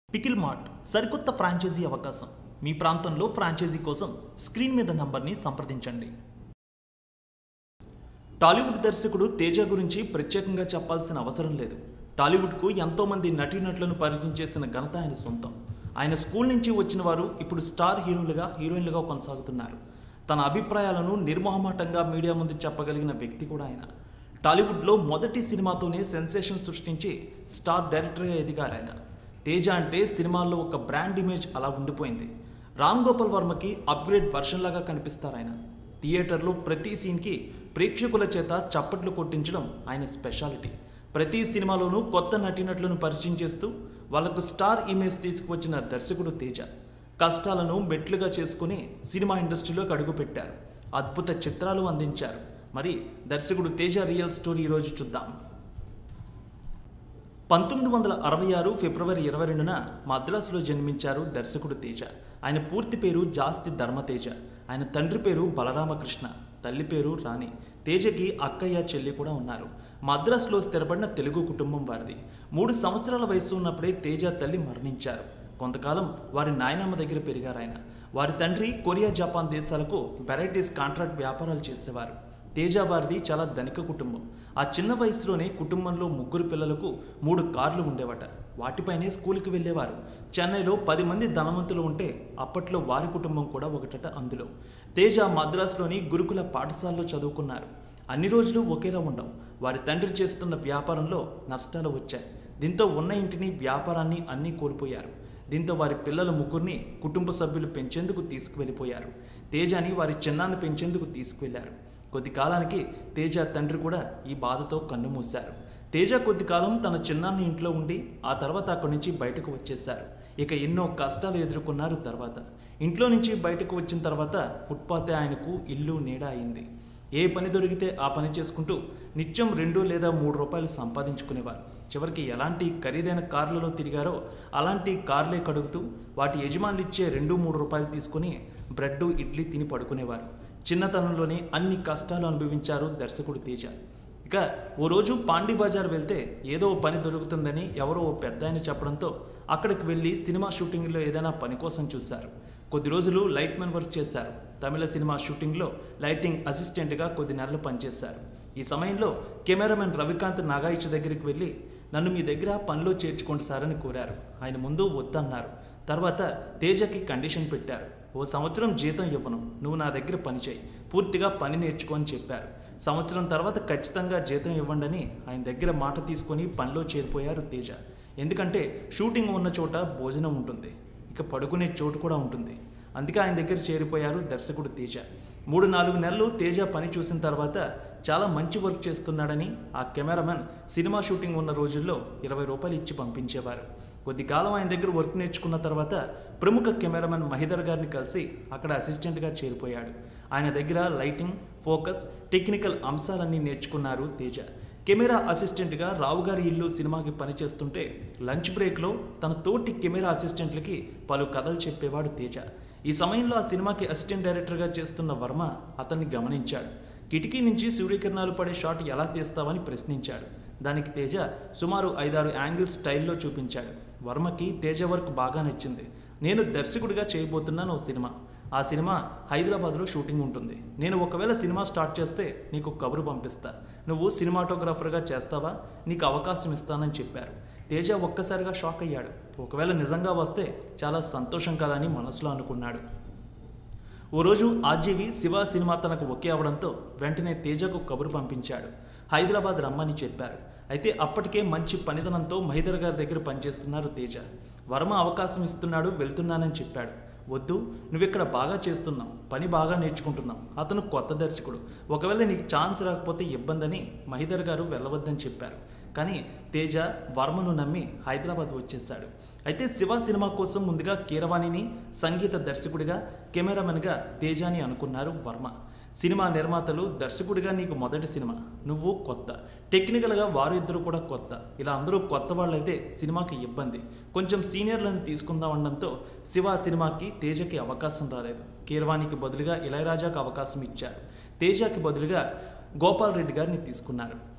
pickle mart సరికొత్త franchise అవకాశం మీ ప్రాంతంలో ఫ్రాంచైజీ కోసం స్క్రీన్ మీద నంబర్ని సంప్రదించండి టాలీవుడ్ దర్శకుడు తేజ గురించి ప్రత్యేకంగా చెప్పాల్సిన అవసరం లేదు టాలీవుడ్కు ఎంతోమంది నటీనటులను పరిచయం చేసిన ఘనత ఆయన సొంతం ఆయన స్కూల్ నుంచి వచ్చిన వారు ఇప్పుడు స్టార్ హీరోలుగా హీరోయిన్లుగా కొనసాగుతున్నారు తన అభిప్రాయాలను నిర్మోహమాటంగా మీడియా ముందు చెప్పగలిగిన వ్యక్తి కూడా ఆయన టాలీవుడ్లో మొదటి సినిమాతోనే సెన్సేషన్ సృష్టించి స్టార్ డైరెక్టర్గా ఎదిగారు ఆయన తేజ అంటే సినిమాల్లో ఒక బ్రాండ్ ఇమేజ్ అలా ఉండిపోయింది రామ్ గోపాల్ వర్మకి అప్గ్రేడ్ వర్షన్ లాగా కనిపిస్తారు ఆయన థియేటర్లో ప్రతి సీన్కి ప్రేక్షకుల చేత చప్పట్లు కొట్టించడం ఆయన స్పెషాలిటీ ప్రతి సినిమాలోనూ కొత్త నటీనటులను పరిచయం చేస్తూ వాళ్లకు స్టార్ ఇమేజ్ తీసుకువచ్చిన దర్శకుడు తేజ కష్టాలను మెట్లుగా చేసుకుని సినిమా ఇండస్ట్రీలోకి అడుగుపెట్టారు అద్భుత చిత్రాలు అందించారు మరి దర్శకుడు తేజ రియల్ స్టోరీ ఈరోజు చూద్దాం పంతొమ్మిది వందల అరవై ఆరు ఫిబ్రవరి ఇరవై రెండున మద్రాసులో జన్మించారు దర్శకుడు తేజ ఆయన పూర్తి పేరు జాస్తి ధర్మతేజ ఆయన తండ్రి పేరు బలరామకృష్ణ తల్లి పేరు రాణి తేజకి అక్కయ్య చెల్లి కూడా ఉన్నారు మద్రాసులో స్థిరపడిన తెలుగు కుటుంబం వారిది మూడు సంవత్సరాల వయసు ఉన్నప్పుడే తేజ తల్లి మరణించారు కొంతకాలం వారి నాయనమ్మ దగ్గర పెరిగారు ఆయన వారి తండ్రి కొరియా జపాన్ దేశాలకు వెరైటీస్ కాంట్రాక్ట్ వ్యాపారాలు చేసేవారు తేజ వారిది చాలా ధనిక కుటుంబం ఆ చిన్న వయసులోనే కుటుంబంలో ముగ్గురు పిల్లలకు మూడు కార్లు ఉండేవట వాటిపైనే స్కూల్కి వెళ్ళేవారు చెన్నైలో పది మంది ధనవంతులు ఉంటే అప్పట్లో వారి కుటుంబం కూడా ఒకటట అందులో తేజ మద్రాసులోని గురుకుల పాఠశాలలో చదువుకున్నారు అన్ని రోజులు ఒకేలా ఉండవు వారి తండ్రి చేస్తున్న వ్యాపారంలో నష్టాలు వచ్చాయి దీంతో ఉన్న ఇంటిని వ్యాపారాన్ని అన్నీ కోల్పోయారు దీంతో వారి పిల్లల ముగ్గురిని కుటుంబ సభ్యులు పెంచేందుకు తీసుకువెళ్ళిపోయారు తేజాని వారి చిన్నాన్ని పెంచేందుకు తీసుకువెళ్లారు కొద్ది కాలానికి తేజ తండ్రి కూడా ఈ బాధతో కన్ను మూశారు తేజ కొద్ది కాలం తన చిన్నాన్ని ఇంట్లో ఉండి ఆ తర్వాత అక్కడి నుంచి బయటకు వచ్చేశారు ఇక ఎన్నో కష్టాలు ఎదుర్కొన్నారు తర్వాత ఇంట్లో నుంచి బయటకు వచ్చిన తర్వాత ఫుట్పాతే ఆయనకు ఇల్లు నీడ అయింది ఏ పని దొరికితే ఆ పని చేసుకుంటూ నిత్యం రెండు లేదా మూడు రూపాయలు సంపాదించుకునేవారు చివరికి ఎలాంటి ఖరీదైన కార్లలో తిరిగారో అలాంటి కార్లే కడుగుతూ వాటి యజమానులు ఇచ్చే రెండు మూడు రూపాయలు తీసుకుని బ్రెడ్ ఇడ్లీ తిని పడుకునేవారు చిన్నతనంలోనే అన్ని కష్టాలు అనుభవించారు దర్శకుడు తేజ ఇక ఓ రోజు పాండి బజార్ వెళ్తే ఏదో ఓ పని దొరుకుతుందని ఎవరో ఓ పెద్ద ఆయన చెప్పడంతో అక్కడికి వెళ్ళి సినిమా షూటింగ్లో ఏదైనా పని కోసం చూశారు కొద్ది రోజులు లైట్మెన్ వర్క్ చేశారు తమిళ సినిమా షూటింగ్లో లైటింగ్ అసిస్టెంట్గా కొద్ది నెలలు పనిచేశారు ఈ సమయంలో కెమెరామెన్ రవికాంత్ నాగాయిచ్ దగ్గరికి వెళ్ళి నన్ను మీ దగ్గర పనిలో చేర్చుకోండి సార్ అని కోరారు ఆయన ముందు వద్దన్నారు తర్వాత తేజకి కండిషన్ పెట్టారు ఓ సంవత్సరం జీతం ఇవ్వను నువ్వు నా దగ్గర పని చేయి పూర్తిగా పని నేర్చుకో అని చెప్పారు సంవత్సరం తర్వాత ఖచ్చితంగా జీతం ఇవ్వండి అని ఆయన దగ్గర మాట తీసుకొని పనిలో చేరిపోయారు తేజ ఎందుకంటే షూటింగ్ ఉన్న చోట భోజనం ఉంటుంది ఇక పడుకునే చోటు కూడా ఉంటుంది అందుకే ఆయన దగ్గర చేరిపోయారు దర్శకుడు తేజ మూడు నాలుగు నెలలు తేజ పని చూసిన తర్వాత చాలా మంచి వర్క్ చేస్తున్నాడని ఆ కెమెరామెన్ సినిమా షూటింగ్ ఉన్న రోజుల్లో ఇరవై రూపాయలు ఇచ్చి పంపించేవారు కొద్ది కాలం ఆయన దగ్గర వర్క్ నేర్చుకున్న తర్వాత ప్రముఖ కెమెరామెన్ మహిదర్ గారిని కలిసి అక్కడ అసిస్టెంట్గా చేరిపోయాడు ఆయన దగ్గర లైటింగ్ ఫోకస్ టెక్నికల్ అంశాలన్నీ నేర్చుకున్నారు తేజ కెమెరా అసిస్టెంట్గా రావు గారి ఇల్లు సినిమాకి పనిచేస్తుంటే లంచ్ బ్రేక్లో తన తోటి కెమెరా అసిస్టెంట్లకి పలు కథలు చెప్పేవాడు తేజ ఈ సమయంలో ఆ సినిమాకి అసిస్టెంట్ డైరెక్టర్గా చేస్తున్న వర్మ అతన్ని గమనించాడు కిటికీ నుంచి సూర్యకిరణాలు పడే షాట్ ఎలా తీస్తావని ప్రశ్నించాడు దానికి తేజ సుమారు ఐదారు యాంగిల్స్ స్టైల్లో చూపించాడు వర్మకి తేజ వర్క్ బాగా నచ్చింది నేను దర్శకుడిగా చేయబోతున్నాను ఓ సినిమా ఆ సినిమా హైదరాబాద్లో షూటింగ్ ఉంటుంది నేను ఒకవేళ సినిమా స్టార్ట్ చేస్తే నీకు కబురు పంపిస్తా నువ్వు సినిమాటోగ్రాఫర్గా చేస్తావా నీకు అవకాశం ఇస్తానని చెప్పారు తేజ ఒక్కసారిగా షాక్ అయ్యాడు ఒకవేళ నిజంగా వస్తే చాలా సంతోషం కదా అని మనసులో అనుకున్నాడు ఓ రోజు ఆర్జీవి శివ సినిమా తనకు ఒకే అవడంతో వెంటనే తేజకు కబురు పంపించాడు హైదరాబాద్ రమ్మని చెప్పారు అయితే అప్పటికే మంచి పనితనంతో మహిదర్ గారి దగ్గర పనిచేస్తున్నారు తేజ వర్మ అవకాశం ఇస్తున్నాడు వెళ్తున్నానని చెప్పాడు వద్దు నువ్విక్కడ బాగా చేస్తున్నావు పని బాగా నేర్చుకుంటున్నావు అతను కొత్త దర్శకుడు ఒకవేళ నీకు ఛాన్స్ రాకపోతే ఇబ్బంది అని మహిదర్ గారు వెళ్ళవద్దని చెప్పారు కానీ తేజ వర్మను నమ్మి హైదరాబాద్ వచ్చేశాడు అయితే శివ సినిమా కోసం ముందుగా కీరవాణిని సంగీత దర్శకుడిగా కెమెరామెన్గా తేజాని అనుకున్నారు వర్మ సినిమా నిర్మాతలు దర్శకుడిగా నీకు మొదటి సినిమా నువ్వు కొత్త టెక్నికల్గా వారు ఇద్దరు కూడా కొత్త ఇలా అందరూ కొత్త వాళ్ళైతే సినిమాకి ఇబ్బంది కొంచెం సీనియర్లను తీసుకుందాం అనడంతో శివ సినిమాకి తేజకి అవకాశం రాలేదు కీరవాణికి బదులుగా ఇళయరాజాకు అవకాశం ఇచ్చారు తేజకి బదులుగా గోపాల్ రెడ్డి గారిని తీసుకున్నారు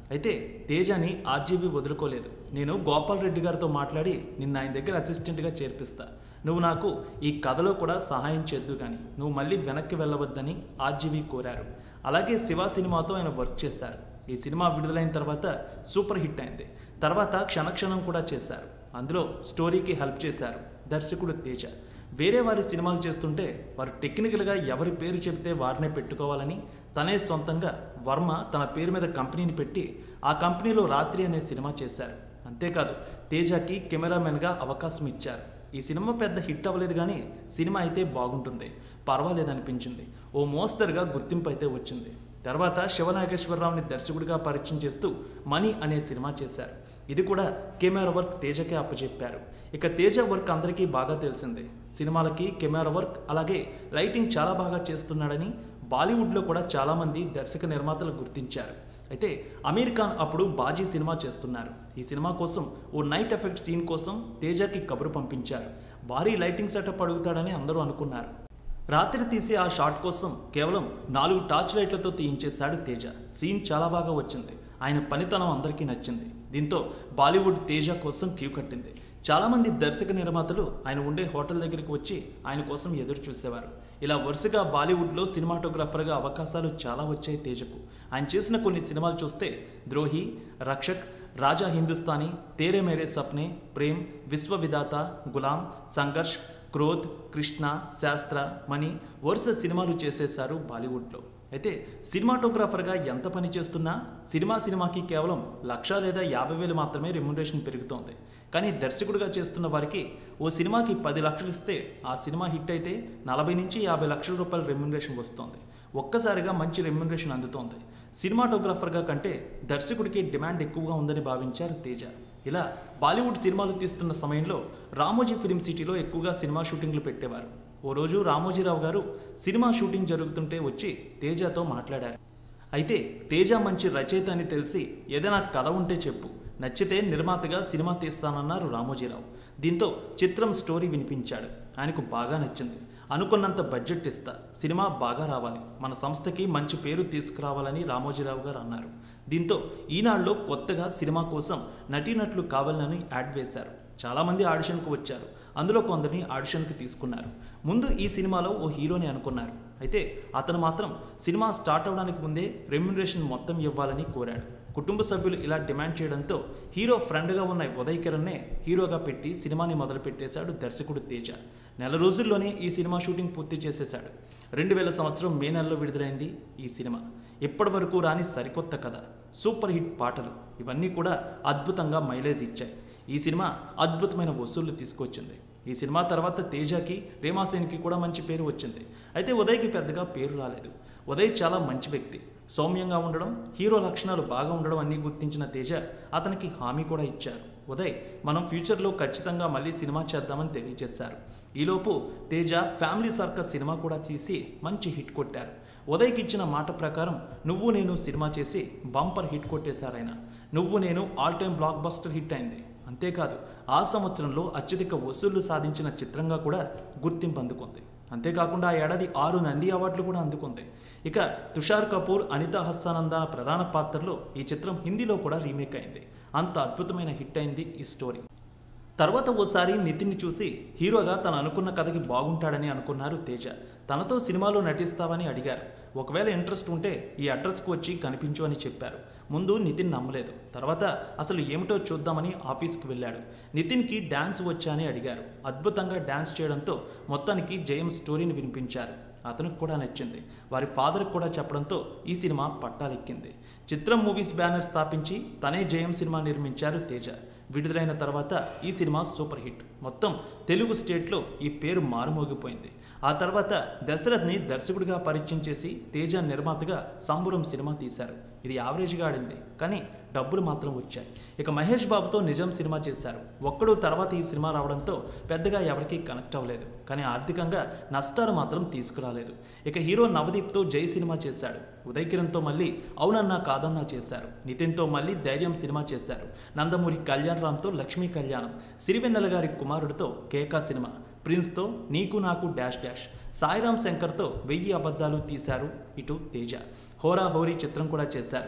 అయితే తేజని ఆర్జీవి వదులుకోలేదు నేను గోపాల్ రెడ్డి గారితో మాట్లాడి నిన్న ఆయన దగ్గర అసిస్టెంట్గా చేర్పిస్తా నువ్వు నాకు ఈ కథలో కూడా సహాయం చేద్దు కానీ నువ్వు మళ్ళీ వెనక్కి వెళ్ళవద్దని ఆర్జీవి కోరారు అలాగే శివ సినిమాతో ఆయన వర్క్ చేశారు ఈ సినిమా విడుదలైన తర్వాత సూపర్ హిట్ అయింది తర్వాత క్షణక్షణం కూడా చేశారు అందులో స్టోరీకి హెల్ప్ చేశారు దర్శకుడు తేజ వేరే వారి సినిమాలు చేస్తుంటే వారు టెక్నికల్గా ఎవరి పేరు చెబితే వారినే పెట్టుకోవాలని తనే సొంతంగా వర్మ తన పేరు మీద కంపెనీని పెట్టి ఆ కంపెనీలో రాత్రి అనే సినిమా చేశారు అంతేకాదు తేజకి కెమెరామెన్గా అవకాశం ఇచ్చారు ఈ సినిమా పెద్ద హిట్ అవ్వలేదు కానీ సినిమా అయితే బాగుంటుంది పర్వాలేదనిపించింది ఓ మోస్తరుగా గుర్తింపు అయితే వచ్చింది తర్వాత శివనాగేశ్వరరావుని దర్శకుడిగా పరిచయం చేస్తూ మనీ అనే సినిమా చేశారు ఇది కూడా కెమెరా వర్క్ తేజకే అప్పచెప్పారు ఇక తేజ వర్క్ అందరికీ బాగా తెలిసిందే సినిమాలకి కెమెరా వర్క్ అలాగే లైటింగ్ చాలా బాగా చేస్తున్నాడని బాలీవుడ్లో కూడా చాలామంది దర్శక నిర్మాతలు గుర్తించారు అయితే అమీర్ ఖాన్ అప్పుడు బాజీ సినిమా చేస్తున్నారు ఈ సినిమా కోసం ఓ నైట్ ఎఫెక్ట్ సీన్ కోసం తేజకి కబురు పంపించారు భారీ లైటింగ్ సెటప్ అడుగుతాడని అందరూ అనుకున్నారు రాత్రి తీసే ఆ షాట్ కోసం కేవలం నాలుగు టార్చ్ లైట్లతో తీయించేశాడు తేజ సీన్ చాలా బాగా వచ్చింది ఆయన పనితనం అందరికీ నచ్చింది దీంతో బాలీవుడ్ తేజ కోసం క్యూ కట్టింది చాలామంది దర్శక నిర్మాతలు ఆయన ఉండే హోటల్ దగ్గరికి వచ్చి ఆయన కోసం ఎదురు చూసేవారు ఇలా వరుసగా బాలీవుడ్లో సినిమాటోగ్రాఫర్గా అవకాశాలు చాలా వచ్చాయి తేజకు ఆయన చేసిన కొన్ని సినిమాలు చూస్తే ద్రోహి రక్షక్ రాజా హిందుస్థానీ తేరే మేరే సప్నే ప్రేమ్ విశ్వవిదాత గులాం సంఘర్ష్ క్రోధ్ కృష్ణ శాస్త్ర మణి వరుస సినిమాలు చేసేశారు బాలీవుడ్లో అయితే సినిమాటోగ్రాఫర్గా ఎంత పని చేస్తున్నా సినిమా సినిమాకి కేవలం లక్ష లేదా యాభై వేలు మాత్రమే రెమ్యునరేషన్ పెరుగుతోంది కానీ దర్శకుడిగా చేస్తున్న వారికి ఓ సినిమాకి పది లక్షలు ఇస్తే ఆ సినిమా హిట్ అయితే నలభై నుంచి యాభై లక్షల రూపాయల రెమ్యునరేషన్ వస్తోంది ఒక్కసారిగా మంచి రెమ్యునరేషన్ అందుతోంది సినిమాటోగ్రాఫర్గా కంటే దర్శకుడికి డిమాండ్ ఎక్కువగా ఉందని భావించారు తేజ ఇలా బాలీవుడ్ సినిమాలు తీస్తున్న సమయంలో రామోజీ ఫిలిం సిటీలో ఎక్కువగా సినిమా షూటింగ్లు పెట్టేవారు ఓ రోజు రామోజీరావు గారు సినిమా షూటింగ్ జరుగుతుంటే వచ్చి తేజతో మాట్లాడారు అయితే తేజ మంచి రచయిత అని తెలిసి ఏదైనా కథ ఉంటే చెప్పు నచ్చితే నిర్మాతగా సినిమా తీస్తానన్నారు రామోజీరావు దీంతో చిత్రం స్టోరీ వినిపించాడు ఆయనకు బాగా నచ్చింది అనుకున్నంత బడ్జెట్ ఇస్తా సినిమా బాగా రావాలి మన సంస్థకి మంచి పేరు తీసుకురావాలని రామోజీరావు గారు అన్నారు దీంతో ఈనాడులో కొత్తగా సినిమా కోసం నటీనటులు కావాలని యాడ్ వేశారు చాలామంది ఆడిషన్కు వచ్చారు అందులో కొందరిని ఆడిషన్కి తీసుకున్నారు ముందు ఈ సినిమాలో ఓ హీరోని అనుకున్నారు అయితే అతను మాత్రం సినిమా స్టార్ట్ అవడానికి ముందే రెమ్యునరేషన్ మొత్తం ఇవ్వాలని కోరాడు కుటుంబ సభ్యులు ఇలా డిమాండ్ చేయడంతో హీరో ఫ్రెండ్గా ఉన్న ఉదయ్ కిరణ్నే హీరోగా పెట్టి సినిమాని మొదలుపెట్టేశాడు దర్శకుడు తేజ నెల రోజుల్లోనే ఈ సినిమా షూటింగ్ పూర్తి చేసేశాడు రెండు వేల సంవత్సరం మే నెలలో విడుదలైంది ఈ సినిమా ఇప్పటి వరకు రాని సరికొత్త కథ సూపర్ హిట్ పాటలు ఇవన్నీ కూడా అద్భుతంగా మైలేజ్ ఇచ్చాయి ఈ సినిమా అద్భుతమైన వసూళ్లు తీసుకొచ్చింది ఈ సినిమా తర్వాత తేజకి రేమాసేన్కి కూడా మంచి పేరు వచ్చింది అయితే ఉదయ్కి పెద్దగా పేరు రాలేదు ఉదయ్ చాలా మంచి వ్యక్తి సౌమ్యంగా ఉండడం హీరో లక్షణాలు బాగా ఉండడం అన్నీ గుర్తించిన తేజ అతనికి హామీ కూడా ఇచ్చారు ఉదయ్ మనం ఫ్యూచర్లో ఖచ్చితంగా మళ్ళీ సినిమా చేద్దామని తెలియజేశారు ఈలోపు తేజ ఫ్యామిలీ సర్కస్ సినిమా కూడా తీసి మంచి హిట్ కొట్టారు ఉదయ్కి ఇచ్చిన మాట ప్రకారం నువ్వు నేను సినిమా చేసి బంపర్ హిట్ కొట్టేశారాయన Nuvvu Nenu all time blockbuster hit అయింది అంతేకాదు ఆ సంవత్సరంలో అత్యధిక వసూళ్లు సాధించిన చిత్రంగా కూడా గుర్తింపు అందుకుంది అంతేకాకుండా ఆ ఏడాది ఆరు నంది అవార్డులు కూడా అందుకుంది ఇక తుషార్ కపూర్ అనిత హస్సానంద ప్రధాన పాత్రలో ఈ చిత్రం హిందీలో కూడా రీమేక్ అయింది అంత అద్భుతమైన హిట్ అయింది ఈ స్టోరీ తర్వాత ఓసారి నితిన్ని చూసి హీరోగా తను అనుకున్న కథకి బాగుంటాడని అనుకున్నారు తేజ తనతో సినిమాలో నటిస్తావని అడిగారు ఒకవేళ ఇంట్రెస్ట్ ఉంటే ఈ అడ్రస్కి వచ్చి కనిపించు అని చెప్పారు ముందు నితిన్ నమ్మలేదు తర్వాత అసలు ఏమిటో చూద్దామని ఆఫీస్కి వెళ్ళాడు నితిన్కి డ్యాన్స్ వచ్చా అని అడిగారు అద్భుతంగా డ్యాన్స్ చేయడంతో మొత్తానికి జయం స్టోరీని వినిపించారు అతనికి కూడా నచ్చింది వారి ఫాదర్కి కూడా చెప్పడంతో ఈ సినిమా పట్టాలెక్కింది చిత్రం మూవీస్ బ్యానర్ స్థాపించి తనే జయం సినిమా నిర్మించారు తేజ విడుదలైన తర్వాత ఈ సినిమా సూపర్ హిట్ మొత్తం తెలుగు స్టేట్లో ఈ పేరు మారుమోగిపోయింది ఆ తర్వాత దశరథ్ని దర్శకుడిగా పరిచయం చేసి తేజ నిర్మాతగా సంబురం సినిమా తీశారు ఇది యావరేజ్గా ఆడింది కానీ డబ్బులు మాత్రం వచ్చాయి ఇక మహేష్ బాబుతో నిజం సినిమా చేశారు ఒక్కడు తర్వాత ఈ సినిమా రావడంతో పెద్దగా ఎవరికీ కనెక్ట్ అవ్వలేదు కానీ ఆర్థికంగా నష్టాలు మాత్రం తీసుకురాలేదు ఇక హీరో నవదీప్తో జై సినిమా చేశాడు ఉదయ్ కిరణ్తో మళ్ళీ అవునన్నా కాదన్నా చేశారు నితిన్తో మళ్ళీ ధైర్యం సినిమా చేశారు నందమూరి కళ్యాణ్ రామ్తో లక్ష్మీ కళ్యాణం సిరివెన్నెల గారి కుమారుడితో కేకా సినిమా ప్రిన్స్తో నీకు నాకు డాష్ డాష్ సాయిరామ్ శంకర్తో వెయ్యి అబద్ధాలు తీశారు ఇటు తేజ హోరా హోరీ చిత్రం కూడా చేశారు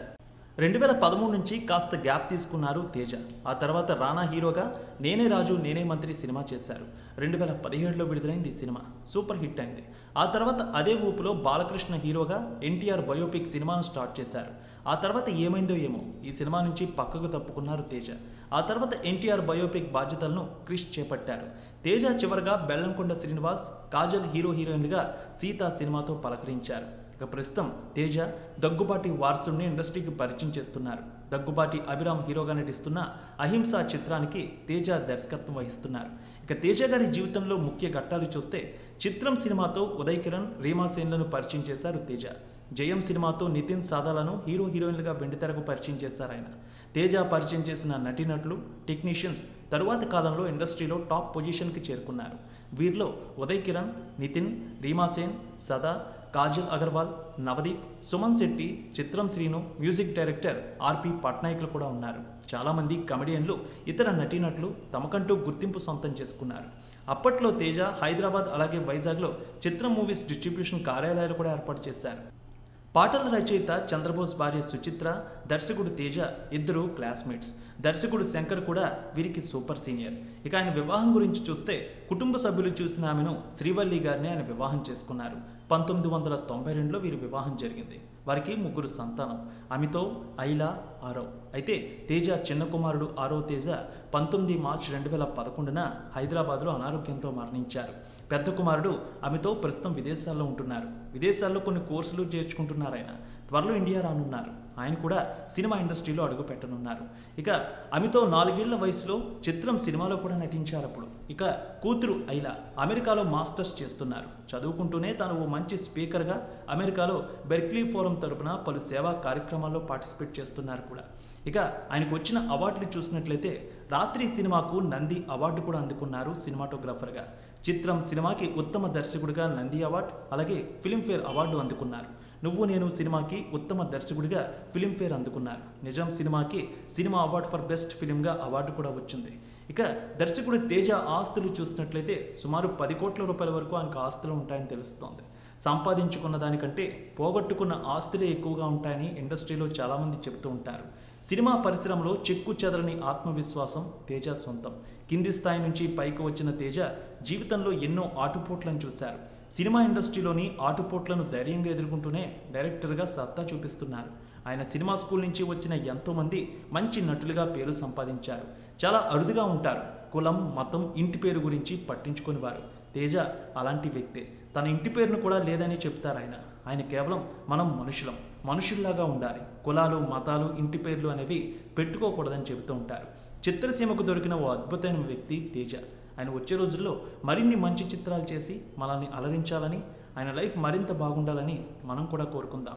రెండు వేల పదమూడు నుంచి కాస్త గ్యాప్ తీసుకున్నారు తేజ ఆ తర్వాత రానా హీరోగా నేనే రాజు నేనే మంత్రి సినిమా చేశారు రెండు వేల పదిహేడులో విడుదలైంది ఈ సినిమా సూపర్ హిట్ అయింది ఆ తర్వాత అదే ఊపులో బాలకృష్ణ హీరోగా ఎన్టీఆర్ బయోపిక్ సినిమాను స్టార్ట్ చేశారు ఆ తర్వాత ఏమైందో ఏమో ఈ సినిమా నుంచి పక్కకు తప్పుకున్నారు తేజ ఆ తర్వాత ఎన్టీఆర్ బయోపిక్ బాధ్యతలను క్రిష్ చేపట్టారు తేజ చివరగా బెల్లంకొండ శ్రీనివాస్ కాజల్ హీరో హీరోయిన్గా సీతా సినిమాతో పలకరించారు ఇక ప్రస్తుతం తేజ దగ్గుబాటి వారసుడిని ఇండస్ట్రీకి పరిచయం చేస్తున్నారు దగ్గుబాటి అభిరామ్ హీరోగా నటిస్తున్న అహింస చిత్రానికి తేజ దర్శకత్వం వహిస్తున్నారు ఇక తేజ గారి జీవితంలో ముఖ్య ఘట్టాలు చూస్తే చిత్రం సినిమాతో ఉదయ్ కిరణ్ రీమా సేన్లను పరిచయం చేశారు తేజ జయం సినిమాతో నితిన్ సాదాలను హీరో హీరోయిన్లుగా వెండితెరకు పరిచయం చేశారు ఆయన తేజ పరిచయం చేసిన నటీనటులు టెక్నీషియన్స్ తరువాతి కాలంలో ఇండస్ట్రీలో టాప్ పొజిషన్కి చేరుకున్నారు వీరిలో ఉదయ్ కిరణ్ నితిన్ రీమాసేన్ సదా Kajal Agarwal Navdeep Suman Shetty Chitram Srinu music director RP పట్నాయకులు కూడా ఉన్నారు చాలామంది కమెడియన్లు ఇతర నటీనటులు తమకంటూ గుర్తింపు సొంతం చేసుకున్నారు అప్పట్లో తేజ హైదరాబాద్ అలాగే వైజాగ్లో చిత్రం మూవీస్ డిస్ట్రిబ్యూషన్ కార్యాలయాలు కూడా ఏర్పాటు చేశారు పాటల రచయిత చంద్రబోస్ భార్య సుచిత్ర దర్శకుడు తేజ ఇద్దరు క్లాస్మేట్స్ దర్శకుడు శంకర్ కూడా వీరికి సూపర్ సీనియర్ ఇక ఆయన వివాహం గురించి చూస్తే కుటుంబ సభ్యులు చూసిన ఆమెను శ్రీవల్లి గారిని ఆయన వివాహం చేసుకున్నారు పంతొమ్మిది వందల తొంభై రెండులో వీరి వివాహం జరిగింది వారికి ముగ్గురు సంతానం అమితో ఐలా ఆరో అయితే తేజ చిన్న కుమారుడు ఆరో తేజ పంతొమ్మిది మార్చి రెండు వేల పదకొండున హైదరాబాద్లో అనారోగ్యంతో మరణించారు పెద్ద కుమారుడు అమితో ప్రస్తుతం విదేశాల్లో ఉంటున్నారు విదేశాల్లో కొన్ని కోర్సులు చేర్చుకుంటున్నారు ఆయన త్వరలో ఇండియా రానున్నారు ఆయన కూడా సినిమా ఇండస్ట్రీలో అడుగు పెట్టనున్నారు ఇక అమితో నాలుగేళ్ల వయసులో చిత్రం సినిమాలో కూడా నటించారు అప్పుడు ఇక కూతురు ఐలా అమెరికాలో మాస్టర్స్ చేస్తున్నారు చదువుకుంటూనే తాను ఓ మంచి స్పీకర్గా అమెరికాలో బెర్క్లీ ఫోరం తరపున పలు సేవా కార్యక్రమాల్లో పార్టిసిపేట్ చేస్తున్నారు కూడా ఇక ఆయనకు వచ్చిన అవార్డులు చూసినట్లయితే రాత్రి సినిమాకు నంది అవార్డు కూడా అందుకున్నారు సినిమాటోగ్రాఫర్గా చిత్రం సినిమాకి ఉత్తమ దర్శకుడిగా నంది అవార్డు అలాగే ఫిలింఫేర్ అవార్డు అందుకున్నారు నువ్వు నేను సినిమాకి ఉత్తమ దర్శకుడిగా ఫిలింఫేర్ అందుకున్నారు నిజం సినిమాకి సినిమా అవార్డు ఫర్ బెస్ట్ ఫిలింగా అవార్డు కూడా వచ్చింది ఇక దర్శకుడు తేజ ఆస్తులు చూసినట్లయితే సుమారు పది కోట్ల రూపాయల వరకు ఆయనకు ఆస్తులు ఉంటాయని తెలుస్తోంది సంపాదించుకున్న దానికంటే పోగొట్టుకున్న ఆస్తులే ఎక్కువగా ఉంటాయని ఇండస్ట్రీలో చాలామంది చెబుతూ ఉంటారు సినిమా పరిశ్రమలో చెక్కు చెదరని ఆత్మవిశ్వాసం తేజ సొంతం కింది స్థాయి నుంచి పైకి వచ్చిన తేజ జీవితంలో ఎన్నో ఆటుపోట్లను చూశారు సినిమా ఇండస్ట్రీలోని ఆటుపోట్లను ధైర్యంగా ఎదుర్కొంటూనే డైరెక్టర్గా సత్తా చూపిస్తున్నారు ఆయన సినిమా స్కూల్ నుంచి వచ్చిన ఎంతోమంది మంచి నటులుగా పేరు సంపాదించారు చాలా అరుదుగా ఉంటారు కులం మతం ఇంటి పేరు గురించి పట్టించుకుని వారు తేజ అలాంటి వ్యక్తే తన ఇంటి పేరును కూడా లేదని చెప్తారు ఆయన ఆయన కేవలం మనం మనుషులం మనుషుల్లాగా ఉండాలి కులాలు మతాలు ఇంటి పేర్లు అనేవి పెట్టుకోకూడదని చెబుతూ ఉంటారు చిత్రసీమకు దొరికిన ఓ అద్భుతమైన వ్యక్తి తేజ ఆయన వచ్చే రోజుల్లో మరిన్ని మంచి చిత్రాలు చేసి మనల్ని అలరించాలని ఆయన లైఫ్ మరింత బాగుండాలని మనం కూడా కోరుకుందాం